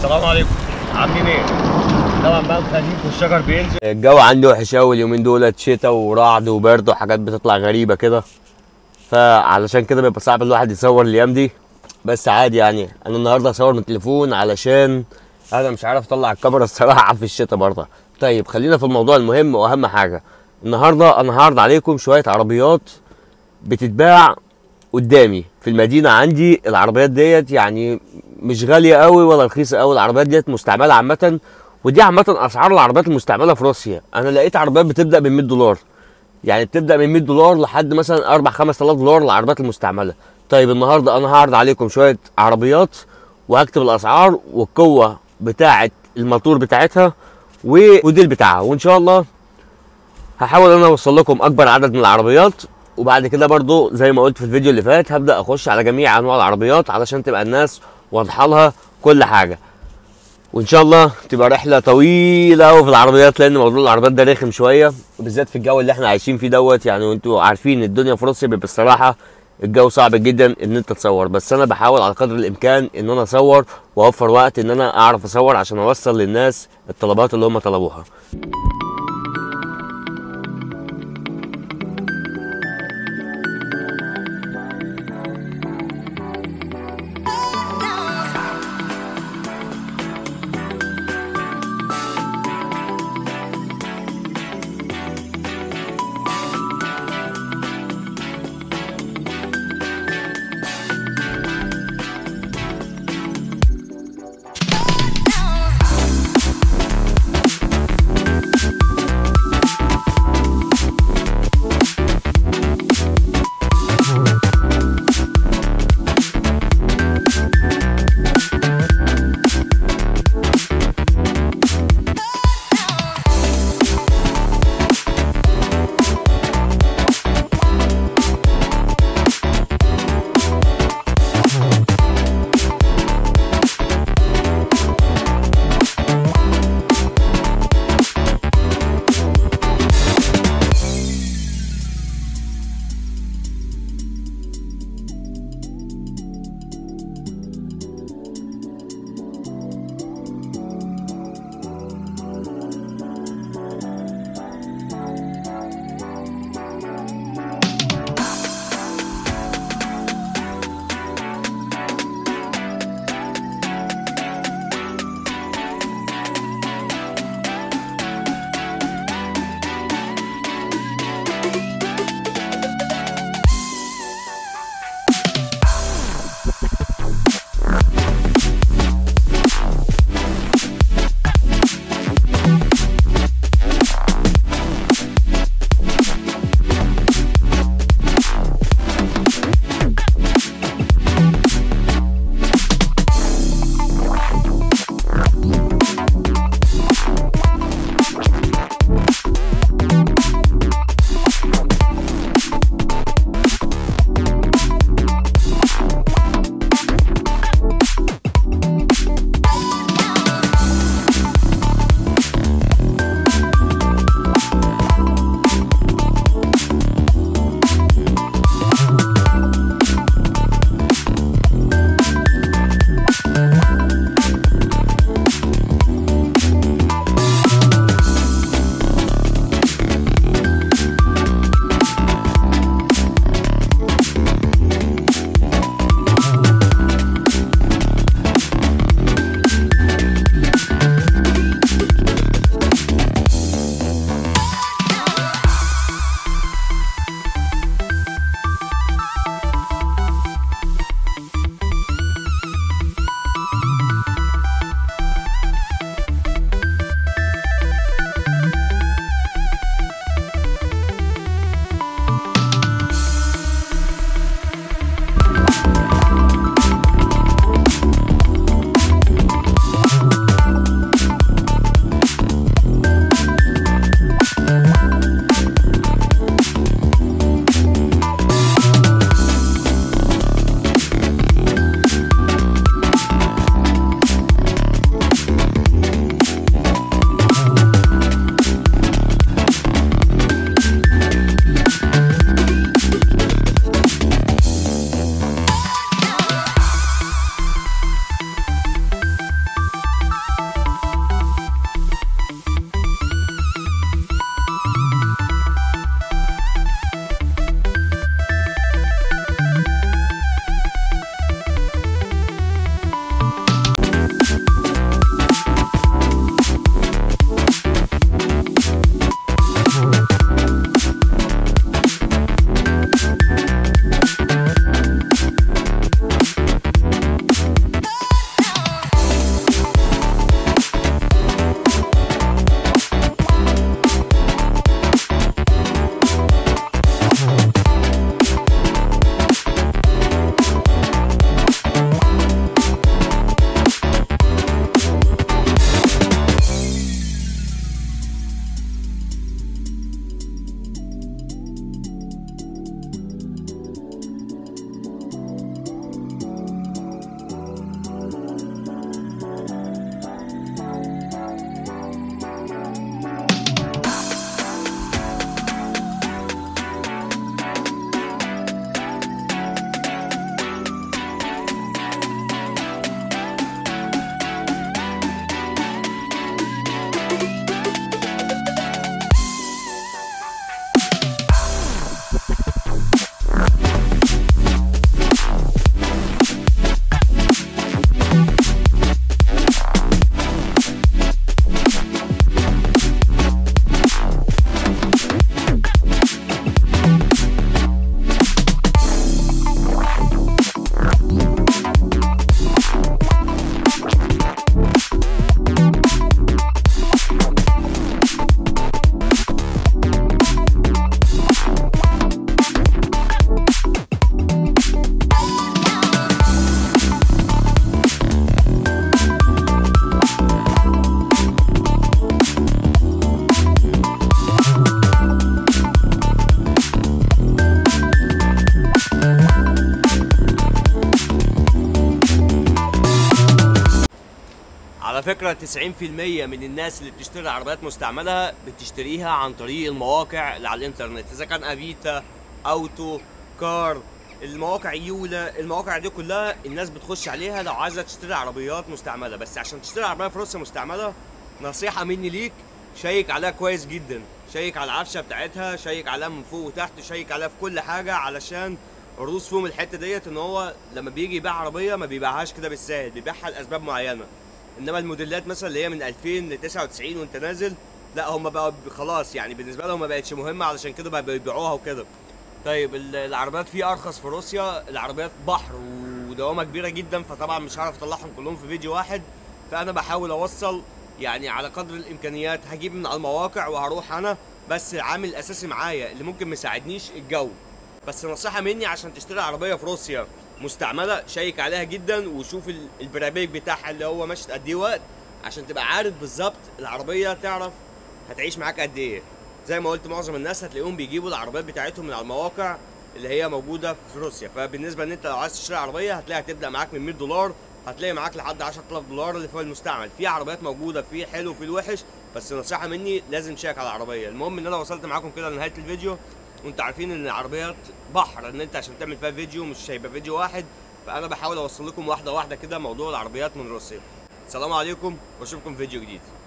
السلام عليكم عاملين ايه؟ طبعا بقى الخريف والشجر بينزل الجو عندي وحش قوي اليومين دولت شتاء ورعد وبرد وحاجات بتطلع غريبه كده فعلشان كده بيبقى صعب الواحد يصور الايام دي بس عادي يعني انا النهارده هصور من التليفون علشان انا مش عارف اطلع الكاميرا الصراحه في الشتاء برضه طيب خلينا في الموضوع المهم واهم حاجه النهارده انا هعرض عليكم شويه عربيات بتتباع قدامي في المدينه عندي العربيات ديت يعني مش غاليه قوي ولا رخيصه قوي العربيات ديت مستعمله عامه ودي عامه اسعار العربيات المستعمله في روسيا انا لقيت عربيات بتبدا من 100 دولار يعني بتبدا من 100 دولار لحد مثلا 4 5000 دولار العربيات المستعمله طيب النهارده انا هعرض عليكم شويه عربيات وهكتب الاسعار والقوه بتاعه الموتور بتاعتها والموديل بتاعها وان شاء الله هحاول انا اوصل لكم اكبر عدد من العربيات وبعد كده برضو زي ما قلت في الفيديو اللي فات هبدا اخش على جميع انواع العربيات علشان تبقى الناس واضحه لها كل حاجه وان شاء الله تبقى رحله طويله قوي في العربيات لان موضوع العربيات ده رخم شويه وبالذات في الجو اللي احنا عايشين فيه دوت يعني وانتوا عارفين الدنيا في روسيا بيبقى الصراحه الجو صعب جدا ان انت تصور بس انا بحاول على قدر الامكان ان انا اصور واوفر وقت ان انا اعرف اصور عشان اوصل للناس الطلبات اللي هم طلبوها على فكرة 90% من الناس اللي بتشتري عربيات مستعملة بتشتريها عن طريق المواقع اللي على الانترنت اذا كان افيتا اوتو كار المواقع يولا المواقع دي كلها الناس بتخش عليها لو عايزة تشتري عربيات مستعملة بس عشان تشتري عربية في روسيا مستعملة نصيحة مني ليك شيك عليها كويس جدا شيك على العفشة بتاعتها شيك عليها من فوق وتحت شيك عليها في كل حاجة علشان الروس فيهم الحتة ديت ان هو لما بيجي يبيع عربية ما بيبيعهاش كده بالسهل بيبيعها لأسباب معينة انما الموديلات مثلا اللي هي من 2000 ل 99 وانت نازل لا هم بقى خلاص يعني بالنسبه لهم ما بقتش مهمه علشان كده بقى بيبيعوها وكده طيب ال- العربيات في ارخص في روسيا العربيات بحر ودوامه كبيره جدا فطبعا مش هعرف اطلعهم كلهم في فيديو واحد فانا بحاول اوصل يعني على قدر الامكانيات هجيب من على المواقع وهروح انا بس العامل الاساسي معايا اللي ممكن مساعدنيش الجو بس نصيحه مني عشان تشتري عربيه في روسيا مستعمله شيك عليها جدا وشوف ال- البراميج بتاعها اللي هو ماشي قد ايه وقت عشان تبقى عارف بالظبط العربيه تعرف هتعيش معاك قد ايه زي ما قلت معظم الناس هتلاقيهم بيجيبوا العربيات بتاعتهم من على المواقع اللي هي موجوده في روسيا فبالنسبه ان انت لو عايز تشتري عربيه هتلاقي هتبدا معاك من 100 دولار هتلاقي معاك لحد 10000 دولار اللي فوق المستعمل في عربيات موجوده في الحلو وفي الوحش بس نصيحه مني لازم تشيك على العربيه المهم ان انا وصلت معاكم كده لنهايه الفيديو وانتوا عارفين ان العربيات بحر ان انت عشان تعمل فيها فيديو مش هيبقى فيديو واحد فانا بحاول اوصل لكم واحده واحده كده موضوع العربيات من روسيا السلام عليكم واشوفكم في فيديو جديد